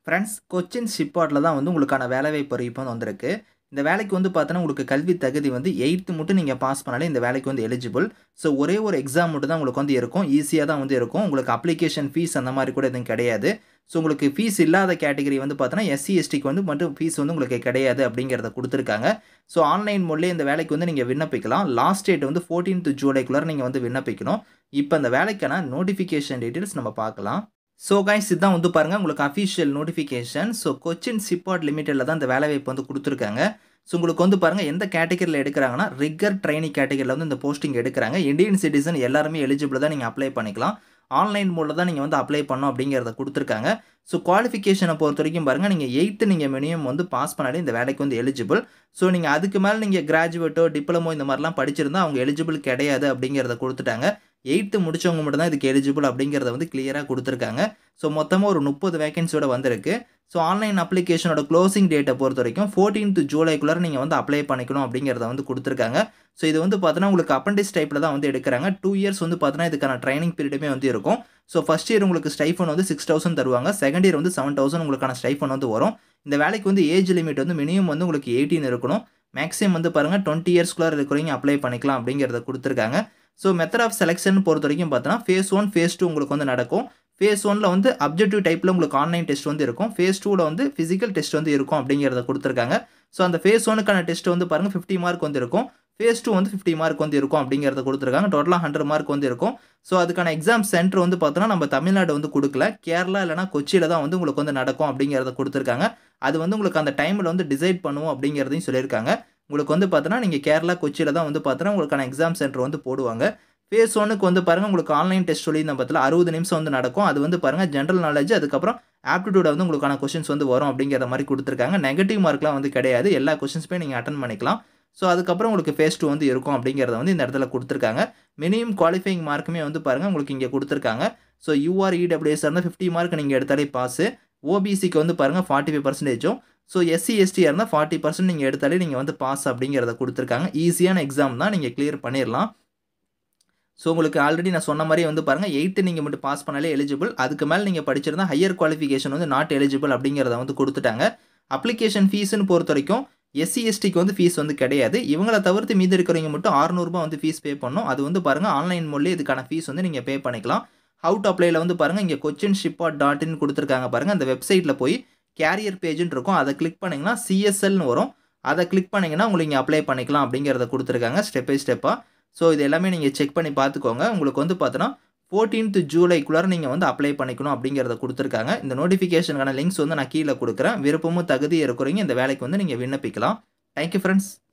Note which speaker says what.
Speaker 1: friends Cochin ஷிப்பார்டில் தான் வந்து உங்களுக்கான வேலைவாய்ப்பு அறிவிப்பு வந்து வந்திருக்கு இந்த வேலைக்கு வந்து பார்த்தோன்னா உங்களுக்கு கல்வி தகுதி வந்து எயித்து மட்டும் நீங்கள் பாஸ் பண்ணாலே இந்த வேலைக்கு வந்து எலிஜிபிள் ஸோ ஒரே ஒரு எக்ஸாம் மட்டும் தான் உங்களுக்கு வந்து இருக்கும் ஈஸியாக தான் வந்து இருக்கும் உங்களுக்கு அப்ளிகேஷன் ஃபீஸ் அந்த மாதிரி கூட எதுவும் கிடையாது ஸோ உங்களுக்கு ஃபீஸ் இல்லாத கேட்டகரி வந்து பார்த்தோன்னா எஸ்சி எஸ்டிக்கு வந்து மட்டும் ஃபீஸ் வந்து உங்களுக்கு கிடையாது அப்படிங்கிறத கொடுத்துருக்காங்க ஸோ ஆன்லைன் மூலியம் இந்த வேலைக்கு வந்து நீங்கள் விண்ணப்பிக்கலாம் லாஸ்ட் டேட் வந்து ஃபோர்டீன்த் ஜூலைக்குள்ளே நீங்கள் வந்து விண்ணப்பிக்கணும் இப்போ இந்த வேலைக்கான நோட்டிஃபிகேஷன் டீட்டெயில்ஸ் நம்ம பார்க்கலாம் ஸோ கைஸ் இதுதான் வந்து பாருங்கள் உங்களுக்கு official notification so Cochin Shipyard லிமிட்டடில் தான் இந்த வேலைவாய்ப்பு வந்து கொடுத்துருக்காங்க ஸோ உங்களுக்கு வந்து பாருங்கள் எந்த கேட்டகரியில் எடுக்கிறாங்கன்னா ரிகர் ட்ரைனிங் கேட்டகரியில் வந்து இந்த போஸ்டிங் எடுக்கிறாங்க இந்தியன் சிட்டிசன் எல்லாருமே எலிஜிபிள் தான் நீங்கள் அப்ளை பண்ணிக்கலாம் ஆன்லைன் மூலில் தான் நீங்கள் வந்து அப்ளை பண்ணணும் அப்படிங்கிறத கொடுத்துருக்காங்க ஸோ குவாலிஃபிகேஷனை பொறுத்த வரைக்கும் பாருங்கள் நீங்கள் எயித்து நீங்கள் மினிமம் வந்து பாஸ் பண்ணாலே இந்த வேலைக்கு வந்து எலிஜிபிள் ஸோ நீங்கள் அதுக்கு மேலே நீங்கள் கிராஜுவேட்டோ டிப்ளமோ இந்த மாதிரிலாம் படிச்சிருந்தா அவங்க எலிஜிபிள் கிடையாது அப்படிங்கிறத கொடுத்துட்டாங்க எயித்து முடிச்சவங்க மட்டும் தான் இதுக்கு எலிஜிபிள் அப்படிங்கிறத வந்து கிளியராக கொடுத்துருக்காங்க ஸோ மொத்தமாக ஒரு முப்பது வேகன்சியோட வந்திருக்கு ஸோ ஆன்லைன் அப்ளிகேஷனோட க்ளோசிங் டேட்டை பொறுத்த வரைக்கும் ஃபோர்டீன்த் ஜூலைக்குள்ளே நீங்கள் வந்து அப்ளை பண்ணிக்கணும் அப்படிங்கிறத வந்து கொடுத்துருக்காங்க ஸோ இது வந்து பார்த்தோன்னா உங்களுக்கு அப்பண்டிஸ் டைப்பில் தான் வந்து எடுக்கிறாங்க டூ இயர்ஸ் வந்து பார்த்தோன்னா இதுக்கான ட்ரைனிங் பீரியடுமே வந்து இருக்கும் ஸோ ஃபஸ்ட் இயர் உங்களுக்கு ஸ்டைஃபன் வந்து சிக்ஸ் தௌசண்ட் தருவாங்க செகண்ட் இயர் வந்து செவன் தௌசண்ட் உங்களுக்கான ஸ்டைஃபன் வந்து வரும் இந்த வேலைக்கு வந்து ஏஜ் லிமிட் வந்து மினிமம் வந்து உங்களுக்கு எயிட்டீன் இருக்கணும் மேக்ஸிமம் வந்து பாருங்கள் டுவெண்ட்டி இயர்ஸ்க்குள்ளே இருக்கிறவங்க அப்ளை பண்ணிக்கலாம் அப்படிங்கிறத கொடுத்துருக்காங்க ஸோ மெத்தட் ஆஃப் செலெக்ஷன் பொறுத்த வரைக்கும் பார்த்தோன்னா ஃபேஸ் ஒன் ஃபேஸ் டூ உங்களுக்கு வந்து நடக்கும் ஃபேஸ் ஒனில் வந்து அப்ஜெக்டிவ் டைப்பில் உங்களுக்கு ஆன்லைன் டெஸ்ட் வந்து இருக்கும் ஃபேஸ் டூவில் வந்து ஃபிசிக்கல் டெஸ்ட் வந்து இருக்கும் அப்படிங்கிறத கொடுத்துருக்காங்க ஸோ அந்த ஃபேஸ் ஒனுக்கான டெஸ்ட் வந்து பாருங்கள் ஃபிஃப்டி மார்க் வந்து இருக்கும் ஃபேஸ் டூ வந்து ஃபிஃப்டி மார்க் வந்து இருக்கும் அப்படிங்கிறத கொடுத்துருக்காங்க டோட்டலாக ஹண்ட்ரட் மார்க் வந்து இருக்கும் ஸோ அதுக்கான எக்ஸாம் சென்டர் வந்து பார்த்தோன்னா நம்ம தமிழ்நாடு வந்து கொடுக்கல கேரளா இல்லைனா கொச்சியில் தான் வந்து உங்களுக்கு வந்து நடக்கும் அப்படிங்கிறத கொடுத்துருக்காங்க அது வந்து உங்களுக்கு அந்த டைமில் வந்து டிசைட் பண்ணுவோம் அப்படிங்கிறதையும் சொல்லியிருக்காங்க உங்களுக்கு வந்து பார்த்தோன்னா நீங்கள் கேரளா கொச்சியில் தான் வந்து பார்த்தோன்னா உங்களுக்கான எக்ஸாம் சென்டர் வந்து போடுவாங்க ஃபேஸ் ஒனுக்கு வந்து பாருங்கள் உங்களுக்கு ஆன்லைன் டெஸ்ட் சொல்லி இந்த பத்தில் அறுபது நிமிஷம் வந்து நடக்கும் அது வந்து பாருங்கள் ஜென்ரல் நாலேஜ் அதுக்கப்புறம் ஆப்டிடியூட வந்து உங்களுக்கான கொஷின்ஸ் வந்து வரும் அப்படிங்கிற மாதிரி கொடுத்துருக்காங்க நெகட்டிவ் மார்க்லாம் வந்து கிடையாது எல்லா கொஷின்ஸுமே நீங்கள் அட்டன் பண்ணிக்கலாம் ஸோ அதுக்கப்புறம் உங்களுக்கு ஃபேஸ் டூ வந்து இருக்கும் அப்படிங்கிறத வந்து இந்த இடத்துல கொடுத்துருக்காங்க மினிமம் குவாலிஃபைங் மார்க்குமே வந்து பாருங்கள் உங்களுக்கு இங்கே கொடுத்துருக்காங்க ஸோ யூஆர் இடபிள்யூஎஸ் இருந்தால் ஃபிஃப்டி மார்க் நீங்கள் எடுத்தாலே பாஸு ஓபிசிக்கு வந்து பாருங்கள் ஃபார்ட்டி ஃபைவ் பர்சன்டேஜும் ஸோ எஸ்சி எஸ்டியாக இருந்தால் ஃபார்ட்டி பர்சன்ட் நீங்கள் எடுத்தாலே நீங்கள் வந்து பாஸ் அப்படிங்கிறத கொடுத்துருக்காங்க ஈஸியான எக்ஸாம் தான் நீங்கள் கிளியர் பண்ணிடலாம் ஸோ உங்களுக்கு ஆல்ரெடி நான் சொன்ன மாதிரி வந்து பாருங்கள் எயித்து நீங்கள் மட்டும் பாஸ் பண்ணாலே எலிஜிபிள் அதுக்கு மேலே நீங்கள் படிச்சிருந்தா ஹையர் குவாலிஃபிகேஷன் வந்து நாட் எலிஜிபிள் அப்படிங்கிறத வந்து கொடுத்துட்டாங்க அப்ளிகேஷன் ஃபீஸ்னு பொறுத்த வரைக்கும் எஸ்சி எஸ்டிக்கு வந்து ஃபீஸ் வந்து கிடையாது இவங்களை தவிர்த்து மீதி இருக்கிறவங்க மட்டும் அறுநூறுபா வந்து ஃபீஸ் பே பண்ணணும் அது வந்து பாருங்கள் ஆன்லைன் மூலியம் இதுக்கான ஃபீஸ் வந்து நீங்கள் பே பண்ணிக்கலாம் ஹவு டு அப்ளைல வந்து பாருங்கள் இங்கே கொச்சின் ஷிப்பாட் டாட் இன் கொடுத்துருக்காங்க பாருங்கள் அந்த வெப்சைட்டில் போய் கேரியர் பேஜுன்னு இருக்கும் அதை கிளிக் பண்ணிங்கன்னா சிஎஸ்எல்னு வரும் அதை கிளிக் பண்ணிங்கன்னா உங்களுக்கு இங்கே அப்ளை பண்ணிக்கலாம் அப்படிங்கிறத கொடுத்துருக்காங்க ஸ்டெப் பை ஸ்டெப்பாக ஸோ இது எல்லாமே நீங்கள் செக் பண்ணி பார்த்துக்கோங்க உங்களுக்கு வந்து பார்த்தோன்னா ஃபோர்டீன்த் ஜூலைக்குள்ளார நீங்கள் வந்து அப்ளை பண்ணிக்கணும் அப்படிங்கிறத கொடுத்துருக்காங்க இந்த நோட்டிஃபிகேஷனுக்கான லிங்க்ஸ் வந்து நான் கீழே கொடுக்குறேன் விருப்பமும் தகுதி இருக்கிறவங்க இந்த வேலைக்கு வந்து நீங்கள் விண்ணப்பிக்கலாம் தேங்க்யூ ஃப்ரெண்ட்ஸ்